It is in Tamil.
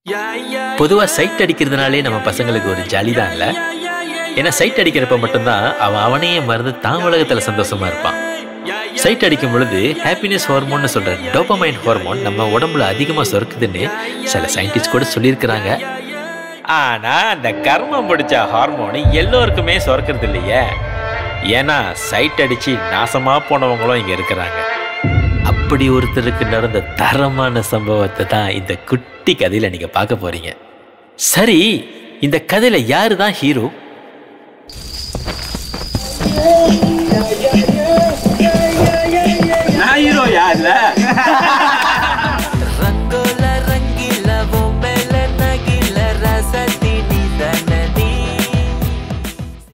பொதுவா சைட் அடிக்கிறதுனாலே நம்ம பசங்களுக்கு ஒரு ஜாலி தான் இல்ல ஏன்னா சைட் அடிக்கிறப்ப மட்டும்தான் அவன் அவனையே மறந்து தான் உலகத்துல சந்தோஷமா இருப்பான் சைட் அடிக்கும் பொழுது ஹாப்பினஸ் ஹார்மோன்னு சொல்ற டோபமைன் ஹார்மோன் நம்ம உடம்புல அதிகமா சுரக்குதுன்னு சில சயின்டிஸ்ட் கூட சொல்லியிருக்கிறாங்க ஆனா அந்த கர்மம் பிடிச்ச ஹார்மோன் எல்லோருக்குமே சுரக்கிறது இல்லையே ஏன்னா சைட் அடிச்சு நாசமா போனவங்களும் இங்க இருக்கிறாங்க அப்படி ஒருத்தருக்கு நடந்த தரமான சம்பவத்தை தான் இந்த குட்டி கதையில நீங்க பார்க்க போறீங்க சரி இந்த கதையில யாரு தான் ஹீரோ